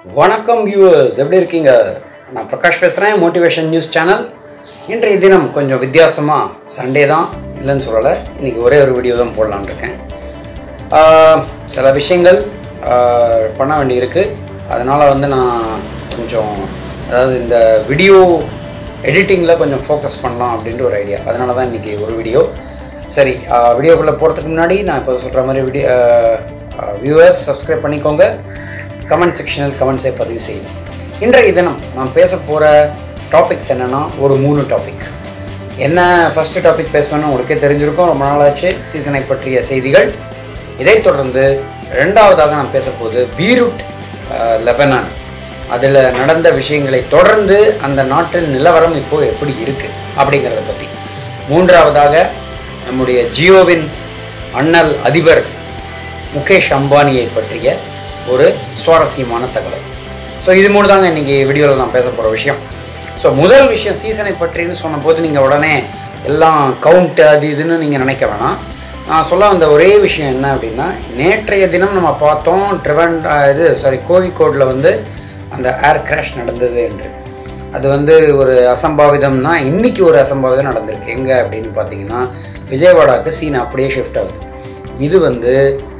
வணக்கம் வியூவர்ஸ் எப்படி இருக்கீங்க நான் பிரகாஷ் பேசுகிறேன் மோட்டிவேஷன் நியூஸ் சேனல் இன்றைய தினம் கொஞ்சம் வித்தியாசமாக சண்டே தான் இல்லைன்னு சொல்லலை இன்றைக்கி ஒரே ஒரு வீடியோ தான் போடலான்னு இருக்கேன் ஆஹ், சில விஷயங்கள் ஆஹ், பண்ண வேண்டியிருக்கு அதனால் வந்து நான் கொஞ்சம் அதாவது இந்த வீடியோ எடிட்டிங்கில் கொஞ்சம் ஃபோக்கஸ் பண்ணலாம் அப்படின்ற ஒரு ஐடியா அதனால தான் இன்றைக்கி ஒரு வீடியோ சரி வீடியோக்குள்ளே போகிறதுக்கு முன்னாடி நான் இப்போ சொல்கிற மாதிரி வீடியோ வியூவர்ஸ் சப்ஸ்கிரைப் பண்ணிக்கோங்க கமெண்ட் செக்ஷனில் கமெண்ட்ஸை பதிவு செய்யும் இன்றைய தினம் நான் பேச போகிற டாபிக்ஸ் என்னென்னா ஒரு மூணு டாபிக் என்ன ஃபஸ்ட்டு டாபிக் பேசுவேன்னு உங்களுக்கே தெரிஞ்சிருக்கும் ரொம்ப நாளாச்சு சீசனை பற்றிய செய்திகள் இதைத் தொடர்ந்து ரெண்டாவதாக நான் பேசப்போகுது பீருட் அஹ், லெபனான் அதில் நடந்த விஷயங்களை தொடர்ந்து அந்த நாட்டின் நிலவரம் இப்போது எப்படி இருக்குது அப்படிங்கிறத பற்றி மூன்றாவதாக நம்முடைய ஜியோவின் அண்ணல் அதிபர் முகேஷ் அம்பானியை பற்றிய ஒரு சுவாரஸ்யமான தகவல் ஸோ இது மூணு தாங்க இன்றைக்கி வீடியோவில் நான் பேச போகிற விஷயம் ஸோ முதல் விஷயம் சீசனை பற்றின்னு சொன்னபோது நீங்கள் உடனே எல்லாம் கவுண்ட் அது இதுன்னு நீங்கள் நினைக்க வேணாம் நான் சொல்ல வந்த ஒரே விஷயம் என்ன அப்படின்னா நேற்றைய தினம் நம்ம பார்த்தோம் ட்ரிவன் இது சாரி கோழிக்கோடில் வந்து அந்த ஏர் கிராஷ் நடந்தது என்று அது வந்து ஒரு அசம்பாவிதம்னா இன்னைக்கு ஒரு அசம்பாவிதம் நடந்திருக்கு எங்கே அப்படின்னு பார்த்தீங்கன்னா விஜயவாடாவுக்கு சீன் அப்படியே ஷிஃப்ட் ஆகுது இது வந்து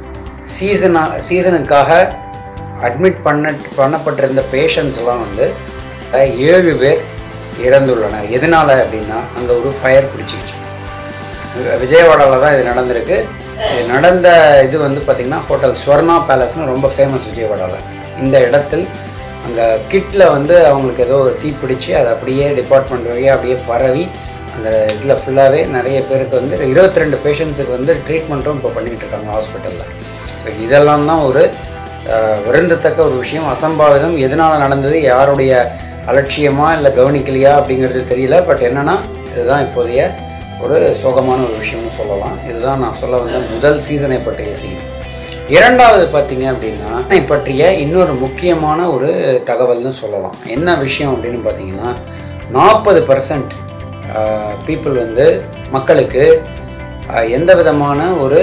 சீசனா சீசனுக்காக அட்மிட் பண்ண பண்ணப்பட்டிருந்த பேஷண்ட்ஸ்லாம் வந்து அஹ், ஏழு பேர் இறந்துள்ளனர் எதனால் அப்படின்னா அங்கே ஒரு ஃபயர் பிடிச்சிக்கிச்சு விஜயவாடாவில் தான் இது நடந்திருக்கு இது நடந்த இது வந்து பார்த்திங்கன்னா ஹோட்டல் ஸ்வர்ணா பேலஸ்னு ரொம்ப ஃபேமஸ் விஜயவாடாவில் இந்த இடத்தில் அங்கே கிட்டில் வந்து அவங்களுக்கு ஏதோ ஒரு தீ பிடிச்சி அது அப்படியே டிபார்ட்மெண்ட் வழியாக அப்படியே பரவி அந்த இதில் ஃபுல்லாகவே நிறைய பேருக்கு வந்து இருபத்தி ரெண்டு பேஷண்ட்ஸுக்கு வந்து ட்ரீட்மெண்ட்டும் இப்போ பண்ணிகிட்டு இருக்காங்க ஹாஸ்பிட்டலில் ஸோ இதெல்லாம் தான் ஒரு அஹ், வருந்தத்தக்க ஒரு விஷயம் அசம்பாவிதம் எதனால் நடந்தது யாருடைய அலட்சியமா இல்லை கவனிக்கலையா அப்படிங்கிறது தெரியல பட் என்னென்னா இதுதான் இப்போதைய ஒரு சோகமான ஒரு விஷயம்னு சொல்லலாம் இதுதான் நான் சொல்ல வந்த முதல் சீசனை பற்றிய செய்தி இரண்டாவது பார்த்தீங்க அப்படின்னா இதை பற்றிய இன்னொரு முக்கியமான ஒரு தகவல்னு சொல்லலாம் என்ன விஷயம் அப்படின்னு பார்த்தீங்கன்னா நாற்பது பர்சன்ட் பீப்புள் வந்து மக்களுக்கு அஹ், எந்த விதமான ஒரு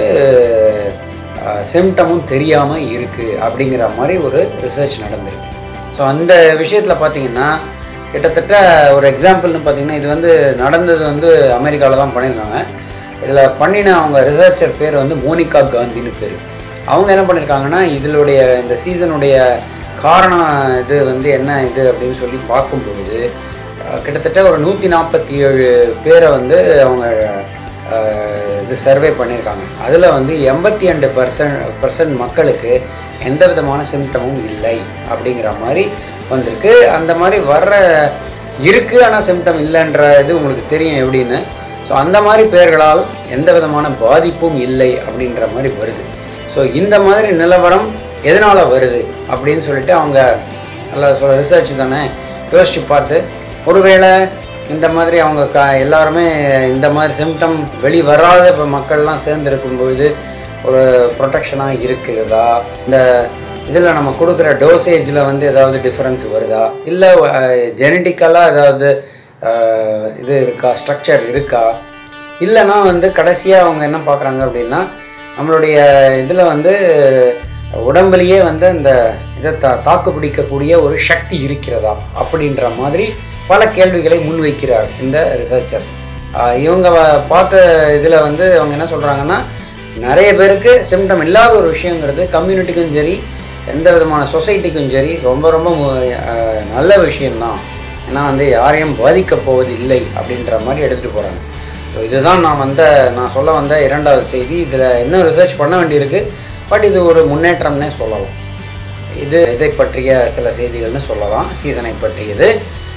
சிம்டமும் தெரியாமல் இருக்குது அப்படிங்கிற மாதிரி ஒரு ரிசர்ச் நடந்திருக்கு ஸோ அந்த விஷயத்தில் பார்த்தீங்கன்னா கிட்டத்தட்ட ஒரு எக்ஸாம்பிள்னு பார்த்தீங்கன்னா இது வந்து நடந்தது வந்து அமெரிக்காவில் தான் பண்ணியிருக்காங்க இதில் பண்ணின அவங்க ரிசர்ச்சர் பேர் வந்து மோனிகா காந்தின்னு பேர் அவங்க என்ன பண்ணியிருக்காங்கன்னா இதனுடைய இந்த சீசனுடைய காரணம் இது வந்து என்ன இது அப்படின்னு சொல்லி பார்க்கும்பொழுது அஹ், கிட்டத்தட்ட ஒரு நூற்றி நாற்பத்தி ஏழு பேரை வந்து அவங்க அஹ், இது சர்வே பண்ணியிருக்காங்க அதில் வந்து எண்பத்தி ரெண்டு பர்சன்ட் பர்சன்ட் மக்களுக்கு எந்த விதமான சிம்டமும் இல்லை அப்படிங்கிற மாதிரி வந்திருக்கு அந்த மாதிரி வர்ற இருக்குது ஆனால் சிம்டம் இல்லைன்ற இது உங்களுக்கு தெரியும் எப்படின்னு ஸோ அந்த மாதிரி பேர்களால் எந்த விதமான பாதிப்பும் இல்லை அப்படின்ற மாதிரி வருது ஸோ இந்த மாதிரி நிலவரம் எதனால் வருது அப்படின்னு சொல்லிட்டு அவங்க நல்லா சொல்ல ரிசர்ச் தானே யோசிச்சு பார்த்து ஒருவேளை இந்த மாதிரி அவங்க க எல்லாருமே இந்த மாதிரி சிம்டம் வெளி வராத இப்போ மக்கள்லாம் சேர்ந்துருக்கும் பொழுது ஒரு ப்ரொடெக்ஷனாக இருக்கிறதா இந்த இதில் நம்ம கொடுக்குற டோசேஜில் வந்து ஏதாவது டிஃப்ரென்ஸ் வருதா இல்லை ஜெனட்டிக்கலாக ஏதாவது அஹ், இது இருக்கா ஸ்ட்ரக்சர் இருக்கா இல்லைன்னா வந்து கடைசியாக அவங்க என்ன பார்க்குறாங்க அப்படின்னா நம்மளுடைய இதில் வந்து உடம்புலையே வந்து இந்த இதை தா தாக்கு பிடிக்கக்கூடிய ஒரு சக்தி இருக்கிறதா அப்படின்ற மாதிரி பல கேள்விகளை முன்வைக்கிறார் இந்த ரிசர்ச்சர் இவங்க வ- பார்த்த இதில் வந்து அவங்க என்ன சொல்கிறாங்கன்னா நிறைய பேருக்கு சிம்டம் இல்லாத ஒரு விஷயங்கிறது கம்யூனிட்டிக்கும் சரி எந்த விதமான சொசைட்டிக்கும் சரி ரொம்ப ரொம்ப மு- அஹ், நல்ல விஷயம்தான் ஏன்னா வந்து யாரையும் பாதிக்கப் போவது இல்லை அப்படின்ற மாதிரி எடுத்துகிட்டு போகிறாங்க ஸோ இதுதான் நான் வந்த நான் சொல்ல வந்த இரண்டாவது செய்தி இதில் இன்னும் ரிசர்ச் பண்ண வேண்டியிருக்கு பட் இது ஒரு முன்னேற்றம்னே சொல்லலாம் இது இதை பற்றிய சில செய்திகள்னு சொல்லலாம் சீசனை பற்றியது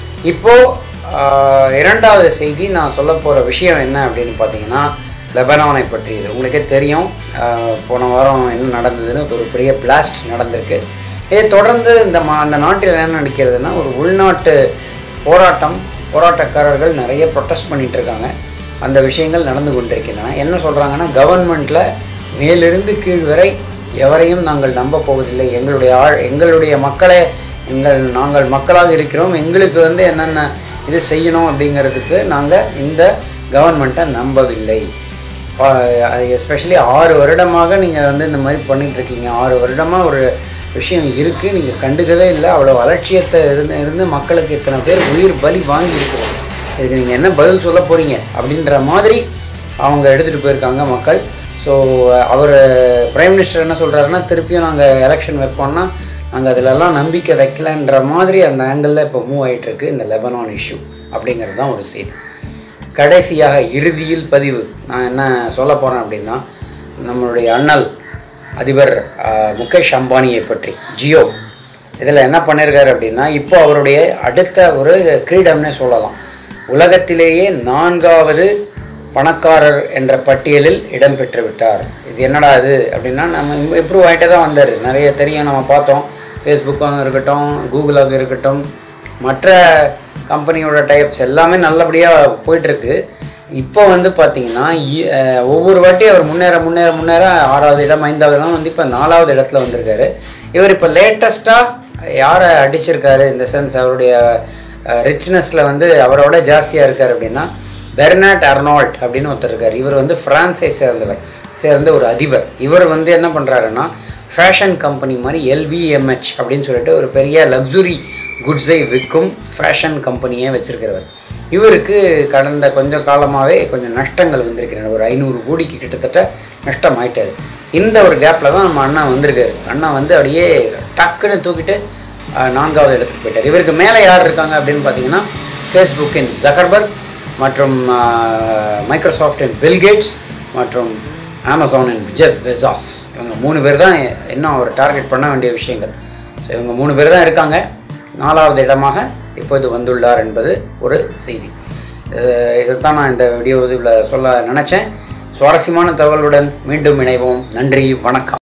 இப்போது இரண்டாவது செய்தி நான் சொல்ல போகிற விஷயம் என்ன அப்படின்னு பார்த்தீங்கன்னா லெபனானை பற்றியது உங்களுக்கே தெரியும் ஆஹ், போன வாரம் என்ன நடந்ததுன்னு ஒரு பெரிய பிளாஸ்ட் நடந்திருக்கு இதை தொடர்ந்து இந்த மா அந்த நாட்டில் என்ன நடக்கிறதுனா ஒரு உள்நாட்டு போராட்டம் போராட்டக்காரர்கள் நிறைய ப்ரொட்டஸ்ட் பண்ணிட்டு இருக்காங்க அந்த விஷயங்கள் நடந்து கொண்டிருக்கின்றன என்ன சொல்கிறாங்கன்னா கவர்மெண்ட்டில் மேலிருந்து கீழ் வரை எவரையும் நாங்கள் நம்ப போவதில்லை எங்களுடைய ஆள் எங்களுடைய மக்களே எங்கள் நாங்கள் மக்களாக இருக்கிறோம் எங்களுக்கு வந்து என்னென்ன இது செய்யணும் அப்படிங்கிறதுக்கு நாங்கள் இந்த கவர்மெண்ட்டை நம்பவில்லை எஸ்பெஷலி ஆறு வருடமாக நீங்கள் வந்து இந்த மாதிரி பண்ணிட்டு இருக்கீங்க ஆறு வருடமாக ஒரு விஷயம் இருக்குது நீங்கள் கண்டுக்கவே இல்லை அவ்வளோ அலட்சியத்தை இருந்து இருந்து மக்களுக்கு இத்தனை பேர் உயிர் பலி வாங்கியிருக்கிறோம் இதுக்கு நீங்கள் என்ன பதில் சொல்ல போகிறீங்க அப்படின்ற மாதிரி அவங்க எடுத்துகிட்டு போயிருக்காங்க மக்கள் ஸோ அவர் பிரைம் மினிஸ்டர் என்ன சொல்கிறாருன்னா திருப்பியும் நாங்கள் எலெக்ஷன் வைப்போம்னா நாங்கள் அதிலெல்லாம் நம்பிக்கை வைக்கலன்ற மாதிரி அந்த ஆங்கிளில் இப்போ மூவ் ஆகிட்டுருக்கு இந்த லெபனான் இஷ்யூ அப்படிங்கிறது தான் ஒரு செய்தி கடைசியாக இறுதியில் பதிவு நான் என்ன சொல்ல போகிறேன் அப்படின்னா நம்மளுடைய அண்ணல் அதிபர் ஆஹ், முகேஷ் அம்பானியை பற்றி ஜியோ இதில் என்ன பண்ணியிருக்காரு அப்படின்னா இப்போ அவருடைய அடுத்த ஒரு கிரீடம்னே சொல்லலாம் உலகத்திலேயே நான்காவது பணக்காரர் என்ற பட்டியலில் இடம்பெற்று விட்டார் இது என்னடா இது அப்படின்னா நம்ம இம்ப்ரூவ் ஆகிட்டே தான் வந்தார் நிறைய தெரியும் நம்ம பார்த்தோம் ஃபேஸ்புக்கும் இருக்கட்டும் கூகுளாக இருக்கட்டும் மற்ற கம்பெனியோட டைப்ஸ் எல்லாமே நல்லபடியாக போயிட்டுருக்கு இப்போ வந்து பார்த்தீங்கன்னா இ- அஹ் ஒவ்வொரு வாட்டி அவர் முன்னேற முன்னேற முன்னேற ஆறாவது இடம் ஐந்தாவது இடம் வந்து இப்போ நாலாவது இடத்துல வந்திருக்காரு இவர் இப்போ லேட்டஸ்ட்டாக யாரை அடிச்சிருக்காரு இந்த சென்ஸ் அவருடைய ரிச்னஸில் வந்து அவரோட ஜாஸ்தியாக இருக்கார் அப்படின்னா பெர்னாட் அர்னால்ட் அப்படின்னு ஒருத்தர் இருக்கார் இவர் வந்து ஃப்ரான்ஸை சேர்ந்தவர் சேர்ந்த ஒரு அதிபர் இவர் வந்து என்ன பண்ணுறாருன்னா ஃபேஷன் கம்பெனி மாதிரி எல்விஎம்ஹெச் அப்படின்னு சொல்லிட்டு ஒரு பெரிய லக்ஸுரி குட்ஸை விற்கும் ஃபேஷன் கம்பெனியே வச்சிருக்கிறவர் இவருக்கு கடந்த கொஞ்ச காலமாகவே கொஞ்சம் நஷ்டங்கள் வந்திருக்கிறது ஒரு ஐநூறு கோடிக்கு கிட்டத்தட்ட நஷ்டம் ஆயிட்டாரு இந்த ஒரு கேப்பில் தான் நம்ம அண்ணா வந்திருக்காரு அண்ணா வந்து அப்படியே டக்குன்னு தூக்கிட்டு அஹ், நான்காவது இடத்துக்கு போயிட்டார் இவருக்கு மேலே யார் இருக்காங்க அப்படின்னு பார்த்தீங்கன்னா ஃபேஸ்புக்கின் ஜக்கர்பர்க் மற்றும் மைக்ரோசாஃப்டின் பில்கேட்ஸ் மற்றும் அமேசானின் ஜெஃப் பெசாஸ் இவங்க மூணு பேர் தான் இன்னும் அவர் டார்கெட் பண்ண வேண்டிய விஷயங்கள் ஸோ இவங்க மூணு பேர் தான் இருக்காங்க நாலாவது இடமாக இப்போது வந்துள்ளார் என்பது ஒரு செய்தி அஹ் இதைத்தான் நான் இந்த வீடியோ இதில் சொல்ல நினச்சேன் சுவாரஸ்யமான தகவலுடன் மீண்டும் இணைவோம் நன்றி வணக்கம்